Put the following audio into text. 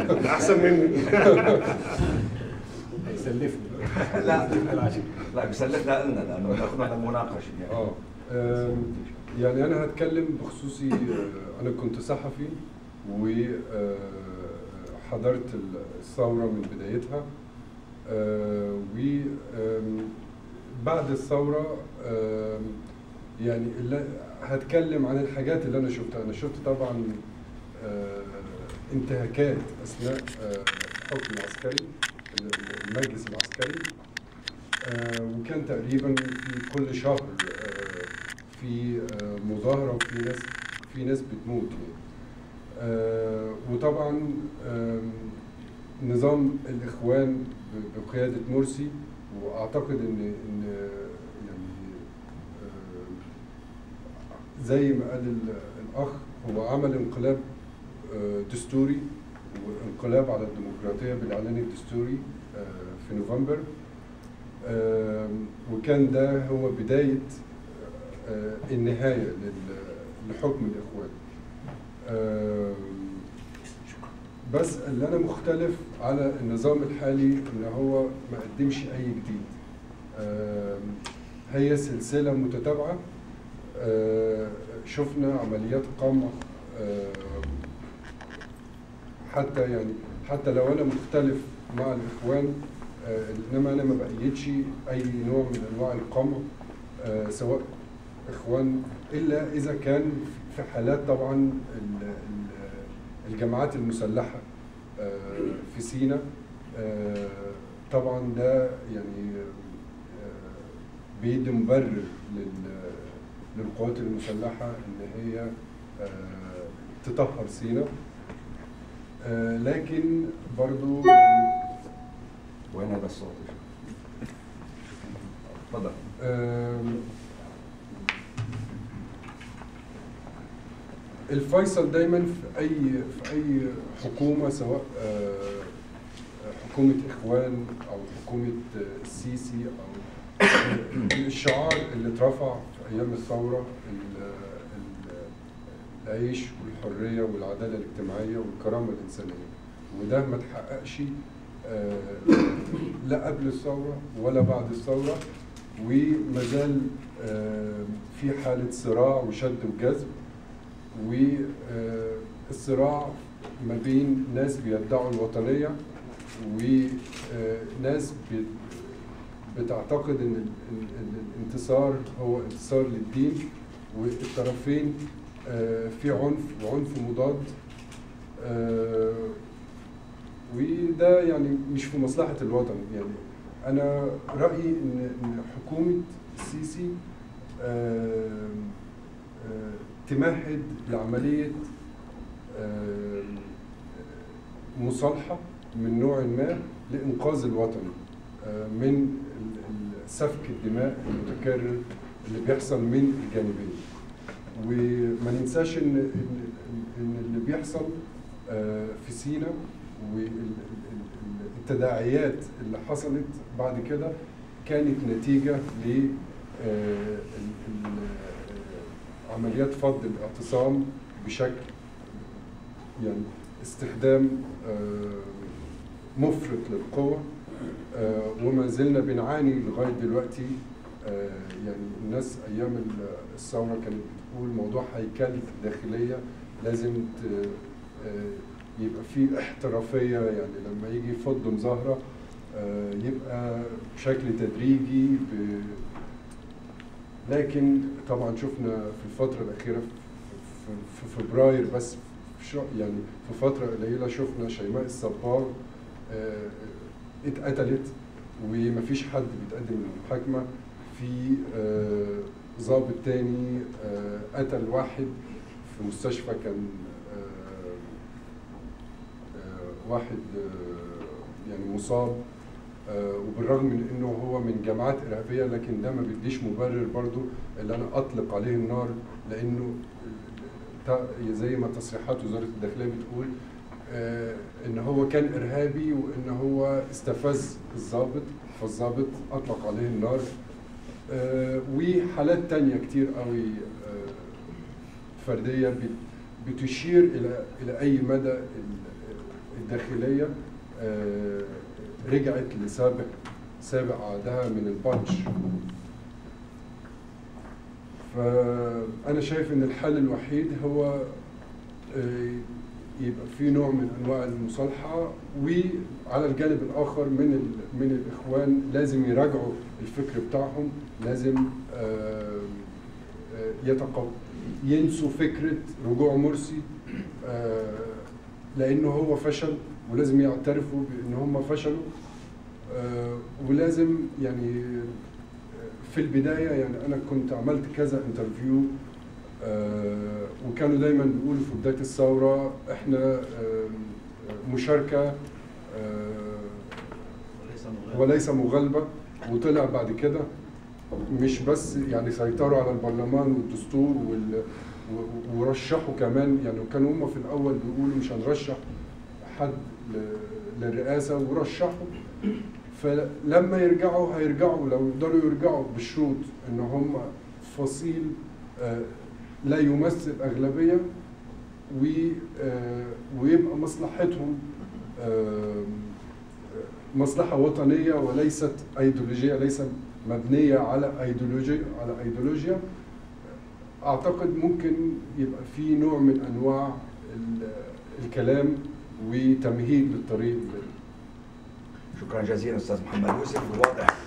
احسن مني يسلفني لا لا بيسلفنا لنا لانه ناخذنا المناقشه يعني اه آم، يعني انا هتكلم بخصوصي آه، انا كنت صحفي وحضرت الثوره من بدايتها وبعد الثوره آم، يعني اللي هتكلم عن الحاجات اللي انا شفتها انا شفت طبعا آه، انتهاكات اثناء آه، الحكم العسكري المجلس العسكري آه، وكان تقريبا في كل شهر آه، في آه، مظاهرة وفي ناس في ناس بتموت يعني آه، وطبعا آم، نظام الإخوان ب- بقيادة مرسي وأعتقد إن إن يعني آه، زي ما قال ال- الأخ هو عمل انقلاب آه، دستوري وانقلاب على الديمقراطية بالإعلان الدستوري آه، في نوفمبر آم، وكان ده هو بداية آه، النهاية لل- لحكم الإخوان آم، بس اللي أنا مختلف على النظام الحالي إن هو ما قدمش أي جديد آم، هي سلسلة متتابعة آه، شفنا عمليات قمع آم، حتى يعني حتى لو انا مختلف مع الاخوان آه، انما انا ما بأيدش اي نوع من انواع القمع آه، سواء اخوان الا اذا كان في حالات طبعا ال- ال- الجماعات المسلحه آه، في سينا آه، طبعا ده يعني آه، بيدي مبرر لل- للقوات المسلحه ان هي آه، تطهر سينا آه، لكن برضو يعني وين هذا الصوت؟ تفضل آم، الفيصل دايما في اي في اي حكومه سواء آه، حكومه اخوان او حكومه آه، السيسي او الشعار اللي اترفع في ايام الثوره ال- ال- العيش والحريه والعداله الاجتماعيه والكرامه الانسانيه وده ما تحققش آه، لا قبل الثوره ولا بعد الثوره وما زال آه، في حاله صراع وشد وجذب والصراع ما بين ناس بيدعوا الوطنيه وناس بت- بتعتقد ان ال- ال- ال- الانتصار هو انتصار للدين والطرفين آه، في عنف وعنف مضاد آه، وده يعني مش في مصلحة الوطن يعني أنا رأيي إن إن حكومة السيسي آه، آه، تمهد لعملية آه، مصالحة من نوع ما لإنقاذ الوطن آه، من ال- ال- سفك الدماء المتكرر اللي بيحصل من الجانبين وما ننساش ان ان ان اللي بيحصل آه، في سينا والتداعيات اللي حصلت بعد كده كانت نتيجه ل آه، ال- ال- آه، عمليات فض الاعتصام بشكل يعني استخدام آه، مفرط للقوة آه، وما زلنا بنعاني لغاية دلوقتي آه، يعني الناس أيام ال- الثورة كانت بتقول موضوع هيكل داخلية لازم ت- آه، يبقى في احترافية يعني لما يجي يفض مظاهرة آه، يبقى بشكل تدريجي ب- لكن طبعا شفنا في الفترة الأخيرة في- في في فبراير بس في شو يعني في فترة قليلة شفنا شيماء الصبار آه، اتقتلت ومفيش حد بيتقدم للمحاكمة في آه، ضابط تاني آه، قتل واحد في مستشفى كان آه، آه، واحد آه، يعني مصاب آه، وبالرغم من انه هو من جماعات ارهابيه لكن ده ما بيديش مبرر برضو اللي انا اطلق عليه النار لانه تا- زي ما تصريحات وزاره الداخليه بتقول آه، ان هو كان ارهابي وان هو استفز الضابط فالضابط اطلق عليه النار آه، وحالات تانية كتير قوي آه، فرديه بت- بتشير الى الى اي مدى ال- الداخليه آه، رجعت لسابق سابق عهدها من البانش فأنا شايف إن الحل الوحيد هو آه، يبقى في نوع من أنواع المصالحة وعلى الجانب الآخر من ال- من الإخوان لازم يراجعوا الفكر بتاعهم لازم آه، آه، يتقب ينسوا فكرة رجوع مرسي آه، لأنه هو فشل ولازم يعترفوا بأن هم فشلوا آه، ولازم يعني في البدايه يعني انا كنت عملت كذا انترفيو آه، وكانوا دايما بيقولوا في بدايه الثوره احنا آه، مشاركه آه، وليس مغالبه وطلع بعد كده مش بس يعني سيطروا على البرلمان والدستور وال و- ورشحوا كمان يعني كانوا هم في الاول بيقولوا مش هنرشح حد ل- للرئاسه ورشحوا فلما يرجعوا هيرجعوا لو يقدروا يرجعوا بشروط ان هم فصيل آه، لا يمثل اغلبيه و آه، ويبقى مصلحتهم آه، مصلحه وطنيه وليست ايديولوجيه ليست مبنيه على ايديولوجيا على ايديولوجيا اعتقد ممكن يبقى في نوع من انواع ال- الكلام وتمهيد للطريق شكرا جزيلا استاذ محمد يوسف واضح